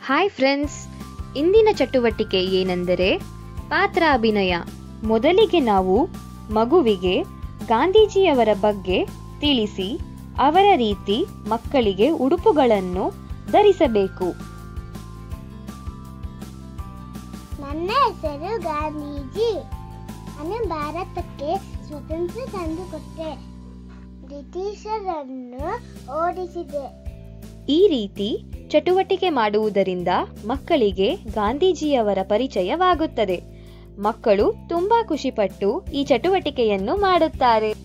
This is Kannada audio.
ಹಾಯ್ ಫ್ರೆಂಡ್ಸ್ ಇಂದಿನ ಚಟುವಟಿಕೆ ಏನೆಂದರೆ ಪಾತ್ರಾಭಿನಯ ಮೊದಲಿಗೆ ನಾವು ಮಗುವಿಗೆ ಗಾಂಧೀಜಿಯವರ ಬಗ್ಗೆ ತಿಳಿಸಿ ಅವರ ರೀತಿ ಮಕ್ಕಳಿಗೆ ಉಡುಪುಗಳನ್ನು ಧರಿಸಬೇಕು ನನ್ನ ಹೆಸರು ಗಾಂಧೀಜಿ ನಾನು ಭಾರತಕ್ಕೆ ಸ್ವತಂತ್ರ ತಂದುಕೊಟ್ಟೆ ಬ್ರಿಟಿಷರನ್ನು ಓಡಿಸಿದೆ ಈ ರೀತಿ ಚಟುವಟಿಕೆ ಮಾಡುವುದರಿಂದ ಮಕ್ಕಳಿಗೆ ಗಾಂಧೀಜಿಯವರ ಪರಿಚಯವಾಗುತ್ತದೆ ಮಕ್ಕಳು ತುಂಬಾ ಖುಷಿಪಟ್ಟು ಈ ಚಟುವಟಿಕೆಯನ್ನು ಮಾಡುತ್ತಾರೆ